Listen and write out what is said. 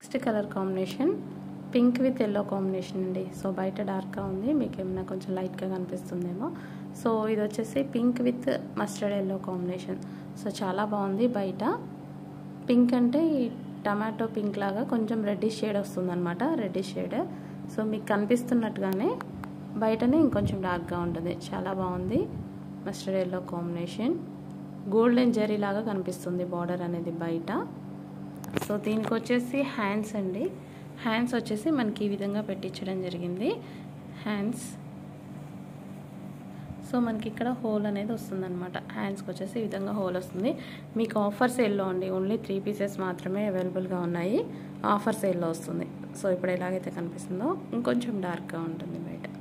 next colour combination pink with yellow combination అండి so బయట డార్క్గా ఉంది మీకు ఏమైనా కొంచెం లైట్గా కనిపిస్తుందేమో సో ఇది వచ్చేసి pink with mustard yellow combination so చాలా బాగుంది బయట పింక్ అంటే ఈ టమాటో పింక్ లాగా కొంచెం రెడ్డిష్ షేడ్ వస్తుందన్నమాట రెడ్డిష్ షేడ్ సో మీకు కనిపిస్తున్నట్టుగానే బయటనే ఇంకొంచెం డార్క్గా ఉంటుంది చాలా బాగుంది mustard yellow combination golden zari లాగా కనిపిస్తుంది బార్డర్ అనేది బయట సో దీనికి వచ్చేసి హ్యాండ్స్ అండి హ్యాండ్స్ వచ్చేసి మనకి ఈ విధంగా పెట్టించడం జరిగింది హ్యాండ్స్ సో మనకి ఇక్కడ హోల్ అనేది వస్తుంది అనమాట హ్యాండ్స్కి వచ్చేసి ఈ విధంగా హోల్ వస్తుంది మీకు ఆఫర్ సేల్లో అండి ఓన్లీ త్రీ పీసెస్ మాత్రమే అవైలబుల్గా ఉన్నాయి ఆఫర్ సేల్లో వస్తుంది సో ఇప్పుడు ఎలాగైతే కనిపిస్తుందో ఇంకొంచెం డార్క్గా ఉంటుంది బయట